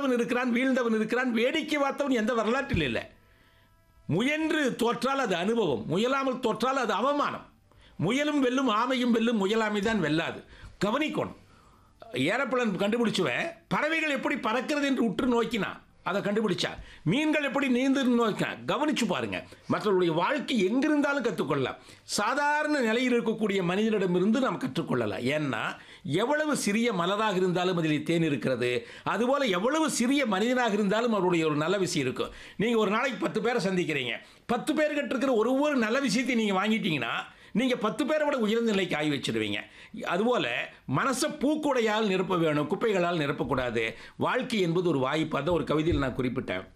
எழுந்தவன் இருக்கிறான் வீழ்ந்தவன் இருக்கிறான் வேடிக்கை பார்த்தவன் எந்த வரலாற்றில் இல்லை முயன்று தோற்றால் அது அனுபவம் முயலாமல் தோற்றால் அது அவமானம் முயலும் வெல்லும் ஆமையும் வெல்லும் முயலாமை தான் வெல்லாது கவனிக்கணும் ஏரோப்ளேன் கண்டுபிடிச்சுவன் பறவைகள் எப்படி பறக்கிறது என்று உற்று நோக்கினான் அதை கண்டுபிடிச்சா மீன்கள் எப்படி நீந்துன்னு நோக்கினான் கவனிச்சு பாருங்க மற்றவருடைய வாழ்க்கை எங்கிருந்தாலும் கற்றுக்கொள்ளலாம் சாதாரண நிலையில் இருக்கக்கூடிய மனிதனிடமிருந்து நாம் கற்றுக்கொள்ளலாம் ஏன்னா எவ்வளவு சிறிய மலராக இருந்தாலும் அதில் தேன் இருக்கிறது அதுபோல் எவ்வளவு சிறிய மனிதனாக இருந்தாலும் அவருடைய ஒரு நல்ல விஷயம் இருக்கும் நீங்கள் ஒரு நாளைக்கு பத்து பேரை சந்திக்கிறீங்க பத்து பேர்கிட்ட இருக்கிற ஒரு ஒரு நல்ல விஷயத்தை நீங்கள் வாங்கிட்டீங்கன்னா நீங்கள் பத்து பேரை விட உயர்ந்த நிலைக்கு ஆகி வச்சிருவீங்க அதுபோல் மனசை பூக்குடையால் நிரப்ப வேணும் குப்பைகளால் நிரப்பக்கூடாது வாழ்க்கை என்பது ஒரு வாய்ப்பு அதான் ஒரு கவிதையில் நான் குறிப்பிட்டேன்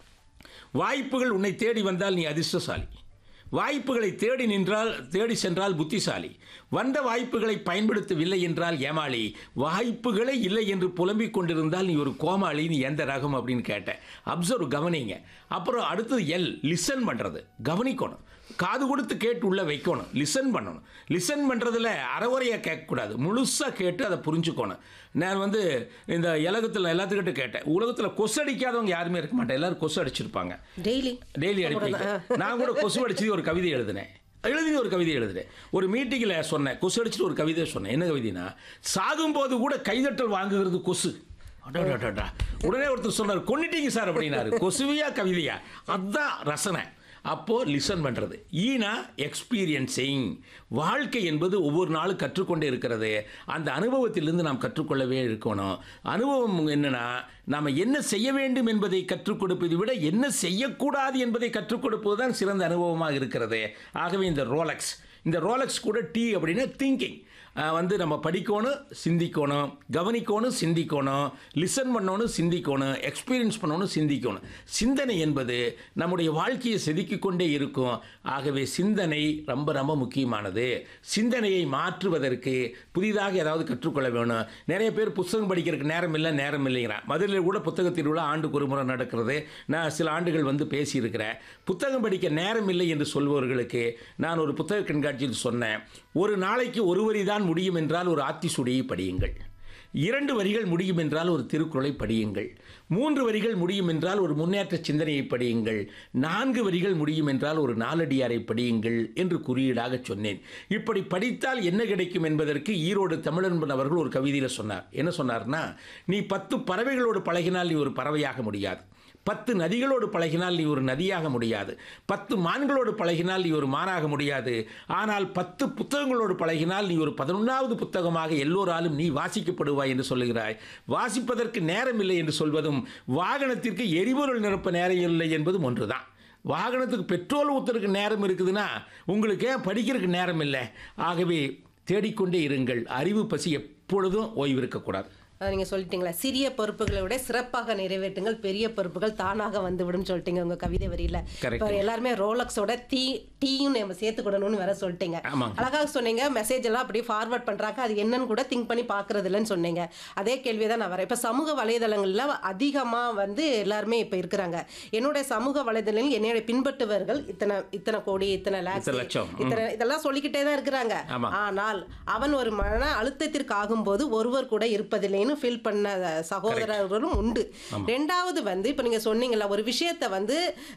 வாய்ப்புகள் உன்னை தேடி வந்தால் நீ அதிர்ஷ்டசாலி வாய்ப்புகளை தேடி நின்றால் தேடி சென்றால் புத்திசாலி வந்த வாய்ப்புகளை பயன்படுத்தவில்லை என்றால் ஏமாளி வாய்ப்புகளே இல்லை என்று புலம்பிக் கொண்டிருந்தால் நீ ஒரு கோமாளி நீ எந்த ரகம் அப்படின்னு கேட்டேன் அப்சர்வ் கவனிங்க அப்புறம் அடுத்தது எல் லிசன் பண்ணுறது கவனிக்கணும் காது கொடுத்து கேட்டு உள்ளே வைக்கணும் லிசன் பண்ணணும் லிசன் பண்ணுறதுல அறவுரையாக கேட்கக்கூடாது முழுசாக கேட்டு அதை புரிஞ்சுக்கணும் நான் வந்து இந்த உலகத்தில் எல்லாத்துக்கிட்ட கேட்டேன் உலகத்தில் கொசு அடிக்காதவங்க யாருமே இருக்க மாட்டேன் எல்லாரும் கொசு அடிச்சிருப்பாங்க டெய்லி டெய்லி அடிப்பீங்க நான் கூட கொசு அடிச்சு ஒரு கவிதை எழுதினேன் எழுதி ஒரு கவிதை எழுதுறேன் ஒரு மீட்டிங்கில் சொன்னேன் கொசு அடிச்சுட்டு ஒரு கவிதை சொன்னேன் என்ன கவிதைனா சாகும்போது கூட கைதட்டல் வாங்குகிறது கொசு அடடடடா. உடனே ஒருத்தர் சொன்னார் கொன்னிட்டீங்க சார் அப்படின்னாரு கொசுவியா கவிதையா அதுதான் ரசனை அப்போ லிசன் பண்ணுறது ஈனா எக்ஸ்பீரியன்சிங் வாழ்க்கை என்பது ஒவ்வொரு நாளும் கற்றுக்கொண்டே இருக்கிறது அந்த அனுபவத்திலிருந்து நாம் கற்றுக்கொள்ளவே இருக்கணும் அனுபவம் என்னன்னா நாம் என்ன செய்ய வேண்டும் என்பதை கற்றுக் கொடுப்பதை விட என்ன செய்யக்கூடாது என்பதை கற்றுக் கொடுப்பது தான் சிறந்த அனுபவமாக இருக்கிறது ஆகவே இந்த ரோலக்ஸ் இந்த ரோலக்ஸ் கூட டீ அப்படின்னா திங்கிங் வந்து நம்ம படிக்கணும் சிந்திக்கணும் கவனிக்கணும் சிந்திக்கணும் லிசன் பண்ணணும் சிந்திக்கணும் எக்ஸ்பீரியன்ஸ் பண்ணணும் சிந்திக்கணும் சிந்தனை என்பது நம்முடைய வாழ்க்கையை செதுக்கிக் கொண்டே இருக்கும் ஆகவே சிந்தனை ரொம்ப ரொம்ப முக்கியமானது சிந்தனையை மாற்றுவதற்கு புதிதாக ஏதாவது கற்றுக்கொள்ள வேணும் நிறைய பேர் புத்தகம் படிக்கிறதுக்கு நேரம் இல்லை நேரம் இல்லைங்கிறான் மதுரையில் கூட புத்தக திருவிழா ஆண்டுக்கு ஒரு முறை நடக்கிறது நான் சில ஆண்டுகள் வந்து பேசியிருக்கிறேன் புத்தகம் படிக்க நேரம் இல்லை என்று சொல்பவர்களுக்கு நான் ஒரு புத்தக கண்காட்சியில் சொன்னேன் ஒரு நாளைக்கு ஒரு வரி தான் முடியும் என்றால் ஒரு ஆத்திசுடியை படியுங்கள் இரண்டு வரிகள் முடியும் என்றால் ஒரு திருக்குறளை படியுங்கள் மூன்று வரிகள் முடியும் என்றால் ஒரு முன்னேற்ற சிந்தனையை படியுங்கள் நான்கு வரிகள் முடியும் என்றால் ஒரு நாலடியாரை படியுங்கள் என்று குறியீடாக சொன்னேன் இப்படி படித்தால் என்ன கிடைக்கும் என்பதற்கு ஈரோடு தமிழன்பன் அவர்கள் ஒரு கவிதையில் சொன்னார் என்ன சொன்னார்னா நீ பத்து பறவைகளோடு பழகினால் நீ ஒரு பறவையாக முடியாது பத்து நதிகளோடு பழகினால் நீ ஒரு நதியாக முடியாது பத்து மான்களோடு பழகினால் நீ ஒரு மானாக முடியாது ஆனால் பத்து புத்தகங்களோடு பழகினால் நீ ஒரு பதினொன்றாவது புத்தகமாக எல்லோராலும் நீ வாசிக்கப்படுவாய் என்று சொல்லுகிறாய் வாசிப்பதற்கு நேரம் இல்லை என்று சொல்வதும் வாகனத்திற்கு எரிபொருள் நிரப்ப நேரம் இல்லை என்பதும் ஒன்றுதான் வாகனத்துக்கு பெட்ரோல் ஊற்றுறதுக்கு நேரம் இருக்குதுன்னா உங்களுக்கு ஏன் படிக்கிறதுக்கு நேரம் இல்லை ஆகவே தேடிக்கொண்டே இருங்கள் அறிவு பசி எப்பொழுதும் ஓய்வு இருக்கக்கூடாது அஹ் நீங்க சொல்லிட்டீங்களா சிறிய பொறுப்புகளை விட சிறப்பாக நிறைவேற்றுங்கள் பெரிய பொறுப்புகள் தானாக வந்துவிடும் சொல்லிட்டீங்க உங்க கவிதை வரியில Correct. இப்போ எல்லாருமே ரோலக்ஸோட டீ டீயும் நம்ம சேர்த்துக்கிடணும்னு வேற சொல்லிட்டீங்க ஆமாங்க. அழகாக சொன்னீங்க மெசேஜ் எல்லாம் அப்படியே ஃபார்வர்ட் பண்றாங்க அது என்னன்னு கூட திங்க் பண்ணி பாக்குறது இல்லைன்னு சொன்னீங்க அதே கேள்வி தான் நான் வரேன் இப்போ சமூக வலைதளங்கள்ல அதிகமா வந்து எல்லாருமே இப்போ இருக்கிறாங்க என்னுடைய சமூக வலைதளங்கள் என்னுடைய பின்பற்றுவர்கள் இத்தனை இத்தனை கோடி இத்தனை லேக்ஸ் இத்தனை லட்சம். ம். இத்தனை இதெல்லாம் சொல்லிக்கிட்டே தான் இருக்கிறாங்க ஆமா. ஆனால் அவன் ஒரு மன அழுத்தத்திற்கு ஆகும்போது ஒருவர் கூட இருப்பதில்லைன்னு ஃபீல் பண்ண சகோதரர்களும் உண்டு ரெண்டாவது வந்து இப்போ நீங்க சொன்னீங்கல்ல ஒரு விஷயத்தை வந்து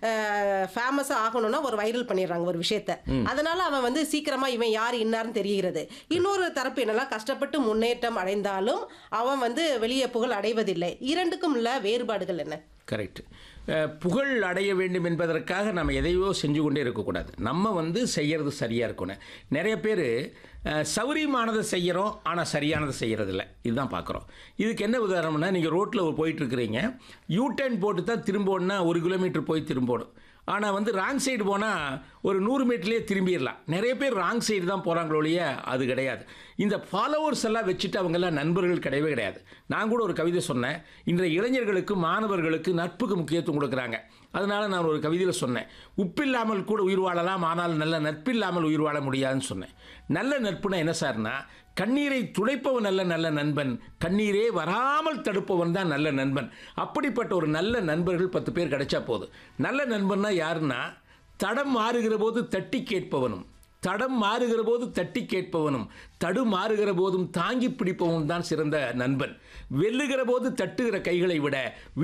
ஃபேமஸாக ஆகணும்னா ஒரு வைரல் பண்ணிடுறாங்க ஒரு விஷயத்த அதனால அவன் வந்து சீக்கிரமா இவன் யார் இன்னார்னு தெரிகிறது இன்னொரு தரப்பு என்னெல்லாம் கஷ்டப்பட்டு முன்னேற்றம் அடைந்தாலும் அவன் வந்து வெளியே புகழ் அடைவதில்லை இரண்டுக்கும் உள்ள வேறுபாடுகள் என்ன கரெக்ட் புகழ் அடைய வேண்டும் என்பதற்காக நம்ம எதையோ செஞ்சு கொண்டே இருக்கக்கூடாது நம்ம வந்து செய்யறது சரியாக இருக்கணும் நிறைய பேர் சௌரியமானதை செய்கிறோம் ஆனால் சரியானதை செய்கிறதில்ல இதுதான் பார்க்குறோம் இதுக்கு என்ன உதாரணம்னா நீங்கள் ரோட்டில் போயிட்டுருக்கிறீங்க யூ டர்ன் போட்டு தான் திரும்பணும்னா ஒரு கிலோமீட்டர் போய் திரும்பணும் ஆனால் வந்து ராங் சைடு போனால் ஒரு நூறு மீட்டர்லேயே திரும்பிடலாம் நிறைய பேர் ராங் சைடு தான் போகிறாங்களோ ஒழிய அது கிடையாது இந்த ஃபாலோவர்ஸ் எல்லாம் வச்சுட்டு அவங்கெல்லாம் நண்பர்கள் கிடையவே கிடையாது நான் கூட ஒரு கவிதை சொன்னேன் இன்றைய இளைஞர்களுக்கு மாணவர்களுக்கு நட்புக்கு முக்கியத்துவம் கொடுக்குறாங்க அதனால நான் ஒரு கவிதையில் சொன்னேன் உப்பில்லாமல் கூட உயிர் வாழலாம் ஆனால் நல்ல நட்பில்லாமல் உயிர் வாழ முடியாதுன்னு சொன்னேன் நல்ல நட்புனா என்ன சார்னா கண்ணீரை துடைப்பவன் நல்ல நல்ல நண்பன் கண்ணீரே வராமல் தடுப்பவன் தான் நல்ல நண்பன் அப்படிப்பட்ட ஒரு நல்ல நண்பர்கள் பத்து பேர் கிடைச்சா போதும் நல்ல நண்பன்னா யாருன்னா தடம் மாறுகிற போது தட்டி கேட்பவனும் தடம் மாறுகிற போது தட்டி கேட்பவனும் தடு மாறுகிற போதும் தாங்கி பிடிப்பவனும் தான் சிறந்த நண்பன் வெல்லுகிற போது தட்டுகிற கைகளை விட